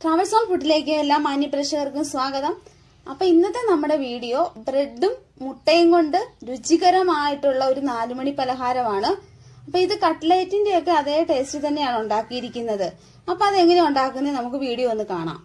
travels on ഫുഡിലേക്ക് എല്ലാ മാന്യ പ്രേക്ഷകർക്കും സ്വാഗതം അപ്പൊ ഇന്നത്തെ നമ്മുടെ വീഡിയോ ബ്രെഡും മുട്ടയും കൊണ്ട് രുചികരമായിട്ടുള്ള ഒരു നാലുമണി പലഹാരമാണ് അപ്പൊ ഇത് കട്ട്ലേറ്റിന്റെ ഒക്കെ അതേ ടേസ്റ്റ് തന്നെയാണ് ഉണ്ടാക്കിയിരിക്കുന്നത് അപ്പൊ അതെങ്ങനെ ഉണ്ടാക്കുന്നത് നമുക്ക് വീഡിയോ ഒന്ന് കാണാം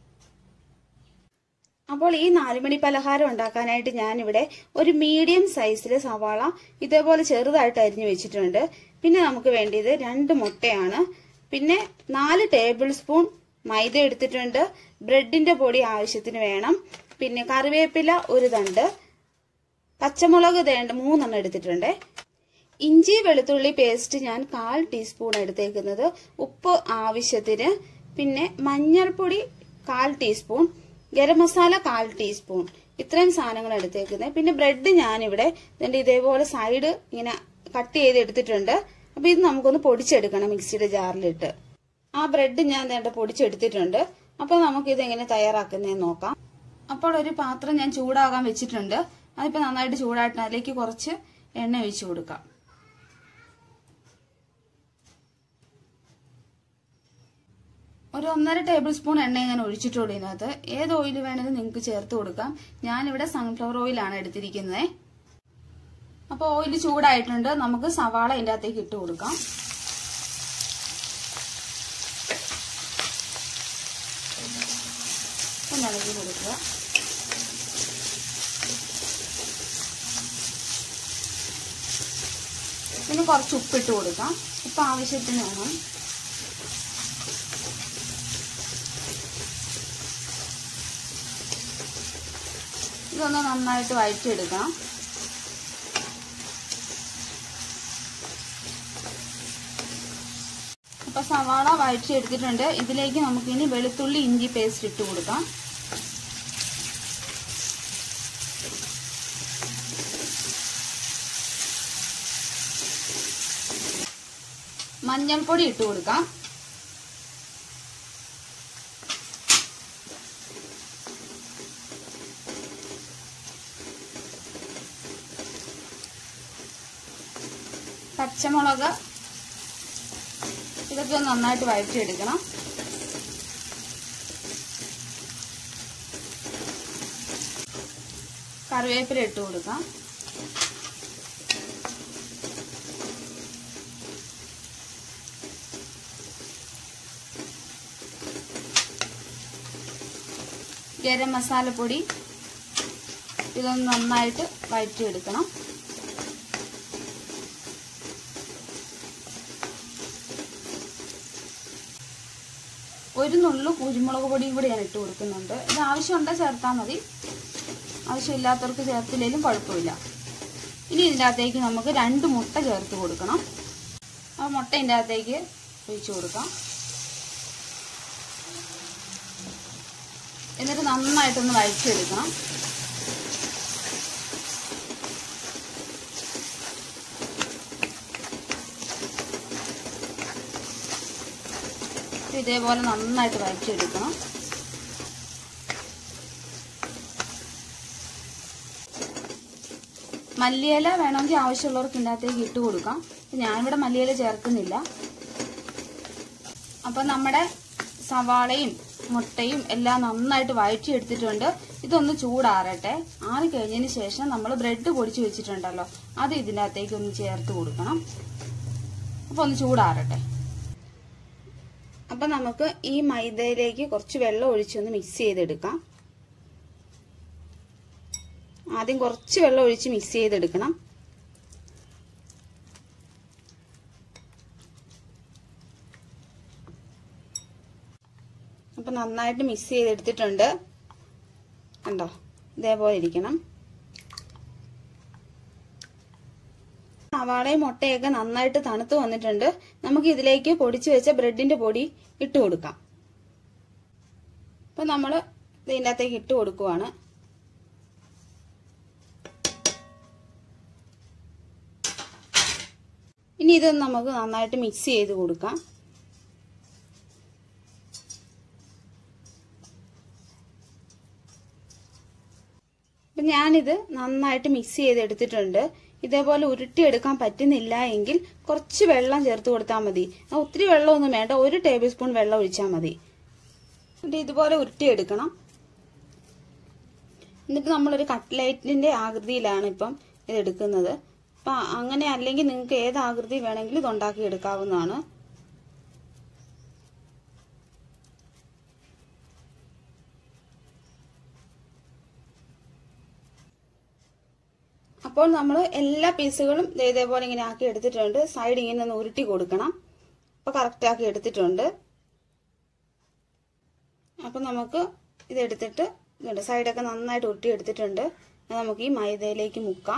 അപ്പോൾ ഈ നാലുമണി പലഹാരം ഉണ്ടാക്കാനായിട്ട് ഞാനിവിടെ ഒരു മീഡിയം സൈസിലെ സവാള ഇതേപോലെ ചെറുതായിട്ട് അരിഞ്ഞു വെച്ചിട്ടുണ്ട് പിന്നെ നമുക്ക് വേണ്ടിയത് രണ്ട് മുട്ടയാണ് പിന്നെ നാല് ടേബിൾ സ്പൂൺ മൈദ എടുത്തിട്ടുണ്ട് ബ്രെഡിന്റെ പൊടി ആവശ്യത്തിന് വേണം പിന്നെ കറിവേപ്പില ഒരു തണ്ട് പച്ചമുളക് തേണ്ട മൂന്നെണ്ണം എടുത്തിട്ടുണ്ട് ഇഞ്ചി വെളുത്തുള്ളി പേസ്റ്റ് ഞാൻ കാൽ ടീസ്പൂൺ എടുത്തേക്കുന്നത് ഉപ്പ് ആവശ്യത്തിന് പിന്നെ മഞ്ഞൾപ്പൊടി കാൽ ടീസ്പൂൺ ഗരം മസാല കാൽ ടീസ്പൂൺ ഇത്രയും സാധനങ്ങൾ എടുത്തേക്കുന്നത് പിന്നെ ബ്രെഡ് ഞാനിവിടെ ഇതിന്റെ ഇതേപോലെ സൈഡ് ഇങ്ങനെ കട്ട് ചെയ്ത് എടുത്തിട്ടുണ്ട് അപ്പൊ ഇത് നമുക്കൊന്ന് പൊടിച്ചെടുക്കണം മിക്സിയുടെ ജാറിലിട്ട് ആ ബ്രെഡ് ഞാൻ നേണ്ട പൊടിച്ചെടുത്തിട്ടുണ്ട് അപ്പൊ നമുക്ക് ഇത് എങ്ങനെ തയ്യാറാക്കുന്നതെന്ന് നോക്കാം അപ്പോൾ ഒരു പാത്രം ഞാൻ ചൂടാകാൻ വെച്ചിട്ടുണ്ട് അതിപ്പോ നന്നായിട്ട് ചൂടായിട്ട് അതിലേക്ക് കുറച്ച് എണ്ണ ഒഴിച്ചു കൊടുക്കാം ഒരു ഒന്നര ടേബിൾ സ്പൂൺ എണ്ണ ഞാൻ ഒഴിച്ചിട്ടുള്ളൂ ഇതിനകത്ത് ഏത് ഓയിൽ വേണമെങ്കിലും നിങ്ങൾക്ക് ചേർത്ത് കൊടുക്കാം ഞാനിവിടെ സൺഫ്ലവർ ഓയിലാണ് എടുത്തിരിക്കുന്നത് അപ്പോൾ ഓയിൽ ചൂടായിട്ടുണ്ട് നമുക്ക് സവാള ഇതിൻ്റെ അകത്തേക്ക് ഇട്ട് കൊടുക്കാം ഒന്ന് ഇളകി കൊടുക്കുക പിന്നെ കുറച്ച് ഉപ്പിട്ട് കൊടുക്കാം ഉപ്പ് ആവശ്യത്തിന് വേണം ഇതൊന്ന് നന്നായിട്ട് വഴറ്റിയെടുക്കണം അപ്പൊ സവാള വഴറ്റിയെടുത്തിട്ടുണ്ട് ഇതിലേക്ക് നമുക്കിനി വെളുത്തുള്ളി ഇഞ്ചി പേസ്റ്റ് ഇട്ട് കൊടുക്കാം മഞ്ഞൾപ്പൊടി ഇട്ട് കൊടുക്കാം പച്ചമുളക് ഇതൊക്കെ ഒന്ന് നന്നായിട്ട് വഴറ്റിയെടുക്കണം കറിവേപ്പില ഇട്ട് കൊടുക്കാം ഗരം മസാലപ്പൊടി ഇതൊന്ന് നന്നായിട്ട് വഴറ്റിയെടുക്കണം ഒരു നുള്ളു കുരുമുളക് പൊടിയും കൂടി ഞാൻ ഇട്ട് കൊടുക്കുന്നുണ്ട് ഇത് ആവശ്യമുണ്ടെങ്കിൽ ചേർത്താൽ മതി ആവശ്യമില്ലാത്തവർക്ക് ചേർത്തില്ലെങ്കിലും കുഴപ്പമില്ല ഇനി ഇതിൻ്റെ അകത്തേക്ക് നമുക്ക് രണ്ട് മുട്ട ചേർത്ത് കൊടുക്കണം ആ മുട്ട ഇതിൻ്റെ അകത്തേക്ക് ഒഴിച്ചു കൊടുക്കാം എന്നിട്ട് നന്നായിട്ടൊന്ന് വഴിച്ചെടുക്കണം ഇതേപോലെ നന്നായിട്ട് വഴച്ചെടുക്കണം മല്ലിയില വേണമെങ്കിൽ ആവശ്യമുള്ളവർക്ക് ഇതിനകത്തേക്ക് ഇട്ട് കൊടുക്കാം ഞാനിവിടെ മല്ലിയില ചേർക്കുന്നില്ല അപ്പൊ നമ്മുടെ സവാളയും മുട്ടയും എല്ലാം നന്നായിട്ട് വഴറ്റിയെടുത്തിട്ടുണ്ട് ഇതൊന്ന് ചൂടാറട്ടെ ആറി കഴിഞ്ഞതിന് ശേഷം നമ്മൾ ബ്രെഡ് പൊടിച്ച് വെച്ചിട്ടുണ്ടല്ലോ അത് ഇതിനകത്തേക്ക് ഒന്ന് ചേർത്ത് കൊടുക്കണം അപ്പൊ ഒന്ന് ചൂടാറട്ടെ അപ്പൊ നമുക്ക് ഈ മൈദയിലേക്ക് കുറച്ച് വെള്ളം ഒഴിച്ചൊന്ന് മിക്സ് ചെയ്തെടുക്കാം ആദ്യം കുറച്ച് വെള്ളം ഒഴിച്ച് മിക്സ് ചെയ്തെടുക്കണം അപ്പൊ നന്നായിട്ട് മിക്സ് ചെയ്തെടുത്തിട്ടുണ്ട് കണ്ടോ ഇതേപോലെ ഇരിക്കണം സവാളയും മുട്ടയൊക്കെ നന്നായിട്ട് തണുത്ത് വന്നിട്ടുണ്ട് നമുക്ക് ഇതിലേക്ക് പൊടിച്ചു വെച്ച ബ്രെഡിന്റെ പൊടി ഇട്ട് കൊടുക്കാം അപ്പൊ നമ്മൾ ഇതിൻ്റെ അകത്തേക്ക് ഇട്ട് കൊടുക്കുവാണ് ഇനി ഇത് നമുക്ക് നന്നായിട്ട് മിക്സ് ചെയ്ത് കൊടുക്കാം അപ്പം ഞാനിത് നന്നായിട്ട് മിക്സ് ചെയ്തെടുത്തിട്ടുണ്ട് ഇതേപോലെ ഉരുട്ടിയെടുക്കാൻ പറ്റുന്നില്ല എങ്കിൽ കുറച്ച് വെള്ളം ചേർത്ത് കൊടുത്താൽ മതി ഒത്തിരി വെള്ളമൊന്നും വേണ്ട ഒരു ടേബിൾ സ്പൂൺ വെള്ളം ഒഴിച്ചാൽ മതി എന്നിട്ട് ഇതുപോലെ ഉരുട്ടിയെടുക്കണം എന്നിട്ട് നമ്മളൊരു കട്ട്ലൈറ്റിന്റെ ആകൃതിയിലാണ് ഇപ്പം ഇത് എടുക്കുന്നത് അപ്പൊ അങ്ങനെ അല്ലെങ്കിൽ നിങ്ങൾക്ക് ഏത് ആകൃതി വേണമെങ്കിലും ഇത് ഉണ്ടാക്കി എടുക്കാവുന്നതാണ് അപ്പോൾ നമ്മൾ എല്ലാ പീസുകളും ദേ ഇതേപോലെ ഇങ്ങനെ ആക്കി എടുത്തിട്ടുണ്ട് സൈഡ് ഇങ്ങനെ ഒന്ന് ഉരുട്ടി കൊടുക്കണം അപ്പൊ കറക്റ്റ് ആക്കി എടുത്തിട്ടുണ്ട് അപ്പൊ നമുക്ക് ഇതെടുത്തിട്ട് ഇതുണ്ട് സൈഡൊക്കെ നന്നായിട്ട് ഉരുട്ടി എടുത്തിട്ടുണ്ട് അത് നമുക്ക് ഈ മൈദയിലേക്ക് മുക്കാം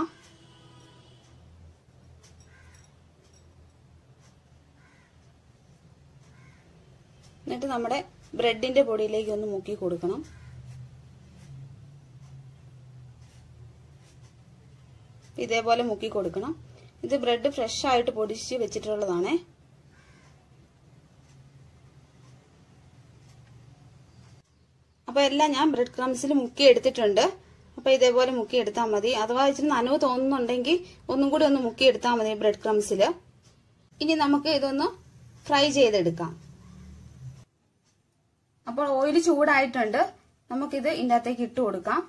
എന്നിട്ട് നമ്മുടെ ബ്രെഡിന്റെ പൊടിയിലേക്ക് ഒന്ന് മുക്കി കൊടുക്കണം ഇതേപോലെ മുക്കി കൊടുക്കണം ഇത് ബ്രെഡ് ഫ്രഷ് ആയിട്ട് പൊടിച്ച് വെച്ചിട്ടുള്ളതാണേ അപ്പൊ എല്ലാം ഞാൻ ബ്രെഡ് ക്രംസിൽ മുക്കി എടുത്തിട്ടുണ്ട് അപ്പൊ ഇതേപോലെ മുക്കി എടുത്താൽ മതി അഥവാ ഇച്ചിരി നനവ് തോന്നുന്നുണ്ടെങ്കിൽ ഒന്നും കൂടി ഒന്ന് മുക്കി എടുത്താൽ മതി ബ്രെഡ് ക്രംസിൽ ഇനി നമുക്ക് ഇതൊന്ന് ഫ്രൈ ചെയ്തെടുക്കാം അപ്പോൾ ഓയിൽ ചൂടായിട്ടുണ്ട് നമുക്കിത് ഇതിൻ്റെ അകത്തേക്ക് ഇട്ട് കൊടുക്കാം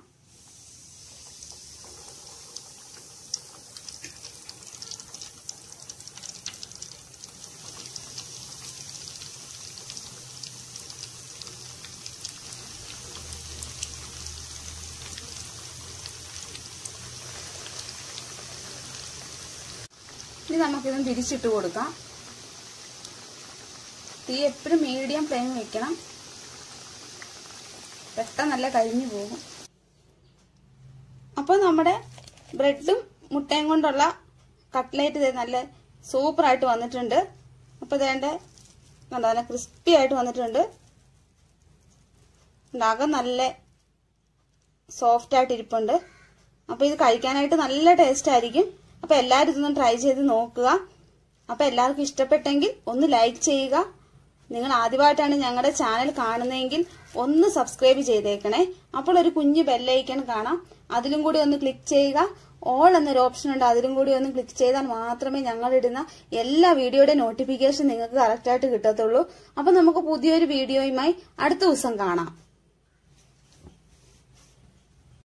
ഇനി നമുക്കിതും തിരിച്ചിട്ട് കൊടുക്കാം തീ എപ്പോഴും മീഡിയം ഫ്ലെയിം വെക്കണം പെട്ടെന്നല്ല കഴിഞ്ഞു പോകും അപ്പോൾ നമ്മുടെ ബ്രെഡും മുട്ടയും കൊണ്ടുള്ള കട്ട്ലേറ്റ് ഇത് നല്ല സൂപ്പറായിട്ട് വന്നിട്ടുണ്ട് അപ്പോൾ ഇതേണ്ട നല്ല ക്രിസ്പി ആയിട്ട് വന്നിട്ടുണ്ട് അകം നല്ല സോഫ്റ്റ് ആയിട്ട് ഇരിപ്പുണ്ട് അപ്പോൾ ഇത് കഴിക്കാനായിട്ട് നല്ല ടേസ്റ്റ് ആയിരിക്കും അപ്പോൾ എല്ലാവരും ഇതൊന്ന് ട്രൈ ചെയ്ത് നോക്കുക അപ്പോൾ എല്ലാവർക്കും ഇഷ്ടപ്പെട്ടെങ്കിൽ ഒന്ന് ലൈക്ക് ചെയ്യുക നിങ്ങൾ ആദ്യമായിട്ടാണ് ഞങ്ങളുടെ ചാനൽ കാണുന്നതെങ്കിൽ ഒന്ന് സബ്സ്ക്രൈബ് ചെയ്തേക്കണേ അപ്പോൾ ഒരു കുഞ്ഞു ബെല്ലൈക്കൺ കാണാം അതിലും കൂടി ഒന്ന് ക്ലിക്ക് ചെയ്യുക ഓൾ എന്നൊരു ഓപ്ഷൻ ഉണ്ട് അതിലും കൂടി ഒന്ന് ക്ലിക്ക് ചെയ്താൽ മാത്രമേ ഞങ്ങൾ ഇടുന്ന എല്ലാ വീഡിയോയുടെ നോട്ടിഫിക്കേഷൻ നിങ്ങൾക്ക് കറക്റ്റായിട്ട് കിട്ടത്തുള്ളൂ അപ്പോൾ നമുക്ക് പുതിയൊരു വീഡിയോയുമായി അടുത്ത ദിവസം കാണാം